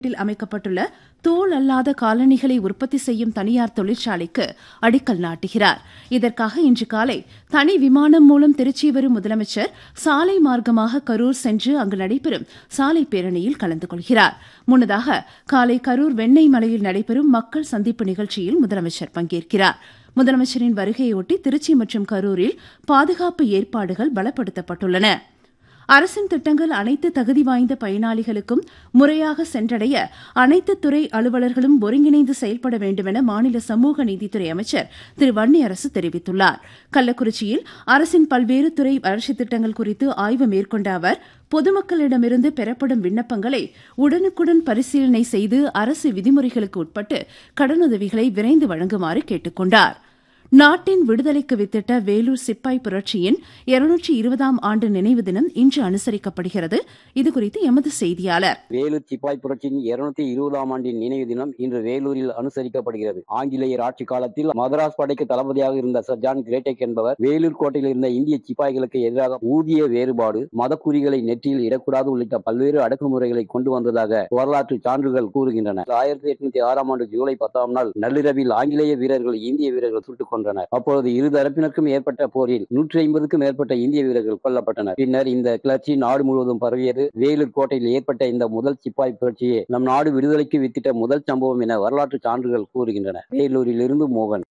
ல் அமைக்கப்பட்டுள்ள தோல் அல்லாத காலணிகளை உற்பத்தி செய்யும் தனியார் தொழிற்சாலைக்கு அடிக்கல் நாட்டுகிறார் இதற்காக இன்று காலை தனி விமானம் மூலம் திருச்சி வரும் முதலமைச்சர் சாலை மார்க்கமாக கரூர் சென்று அங்கு நடைபெறும் சாலை பேரணியில் கலந்து கொள்கிறார் முன்னதாக காலை கரூர் வெண்ணெய் மலையில் நடைபெறும் மக்கள் சந்திப்பு நிகழ்ச்சியில் முதலமைச்சர் பங்கேற்கிறார் முதலமைச்சரின் வருகையொட்டி திருச்சி மற்றும் கரூரில் பாதுகாப்பு ஏற்பாடுகள் பலப்படுத்தப்பட்டுள்ளன அரசின் திட்டங்கள் அனைத்து தகுதி வாய்ந்த பயனாளிகளுக்கும் முறையாக சென்றடைய அனைத்து துறை அலுவலர்களும் ஒருங்கிணைந்து செயல்பட வேண்டுமென மாநில சமூக நீதித்துறை அமைச்சர் திரு வன்னியரசு தெரிவித்துள்ளார் கள்ளக்குறிச்சியில் அரசின் பல்வேறு துறை வளர்ச்சித் திட்டங்கள் குறித்து ஆய்வு மேற்கொண்ட அவர் பொதுமக்களிடமிருந்து பெறப்படும் விண்ணப்பங்களை உடனுக்குடன் பரிசீலனை செய்து அரசு விதிமுறைகளுக்கு உட்பட்டு கடனுதவிகளை விரைந்து வழங்குமாறு கேட்டுக் கொண்டாா் நாட்டின் விடுதலைக்கு வித்திட்ட வேலூர் சிப்பாய் புரட்சியின் இருநூற்றி இருபதாம் ஆண்டு நினைவு தினம் இன்று அனுசரிக்கப்படுகிறது இதுகுறித்து எமது செய்தியாளர் வேலூர் சிப்பாய் புரட்சியின் இருநூத்தி இருபதாம் ஆண்டின் நினைவு தினம் இன்று வேலூரில் அனுசரிக்கப்படுகிறது ஆங்கிலேயர் ஆட்சி காலத்தில் மதராஸ் படைக்கு தளபதியாக இருந்த சர் ஜான் கிரேட்டெக் என்பவர் வேலூர் கோட்டையில் இருந்த இந்திய சிப்பாய்களுக்கு எதிராக ஊதிய வேறுபாடு மதக்குறிகளை நெற்றியில் இடக்கூடாது உள்ளிட்ட பல்வேறு அடக்குமுறைகளை கொண்டு வந்ததாக வரலாற்று சான்றுகள் கூறுகின்றன ஆயிரத்தி எட்நூத்தி ஆறாம் ஆண்டு ஜூலை பத்தாம் நாள் நள்ளிரவில் ஆங்கிலேய வீரர்கள் இந்திய வீரர்கள் சுட்டுக் கொண்டனர் அப்பொழுது இரு தரப்பினருக்கும் ஏற்பட்ட போரில் நூற்றி ஐம்பதுக்கும் மேற்பட்ட இந்திய வீரர்கள் கொல்லப்பட்டனர் பின்னர் இந்த கிளர்ச்சி நாடு முழுவதும் பரவியது வேலூர் கோட்டையில் ஏற்பட்ட இந்த முதல் சிப்பாய் புரட்சியே நம் நாடு விடுதலைக்கு வித்திட்ட முதல் சம்பவம் என வரலாற்று சான்றுகள் கூறுகின்றன வேலூரில் இருந்து மோகன்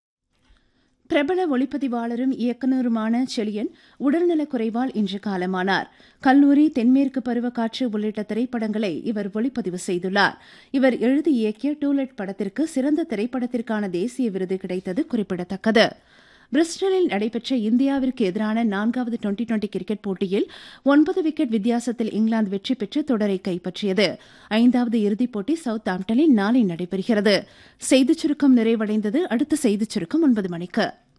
பிரபல ஒளிப்பதிவாளரும் இயக்குநருமான செழியன் உடல்நலக் குறைவால் இன்று காலமானார் கல்லூரி தென்மேற்கு பருவக்காற்று உள்ளிட்ட திரைப்படங்களை இவர் ஒளிப்பதிவு செய்துள்ளார் இவர் எழுதி இயக்கிய டூலெட் படத்திற்கு சிறந்த திரைப்படத்திற்கான தேசிய விருது கிடைத்தது குறிப்பிடத்தக்கது பிரிஸ்டலில் நடைபெற்ற இந்தியாவிற்கு எதிரான நான்காவது டுவெண்டி டுவெண்டி கிரிக்கெட் போட்டியில் ஒன்பது விக்கெட் வித்தியாசத்தில் இங்கிலாந்து வெற்றி பெற்று தொடரை கைப்பற்றியது ஐந்தாவது இறுதிப் போட்டி சவுத் ஆம்டனில் நாளை நடைபெறுகிறது செய்திச் சுருக்கம் நிறைவடைந்தது அடுத்த செய்திச் சுருக்கம் ஒன்பது மணிக்கு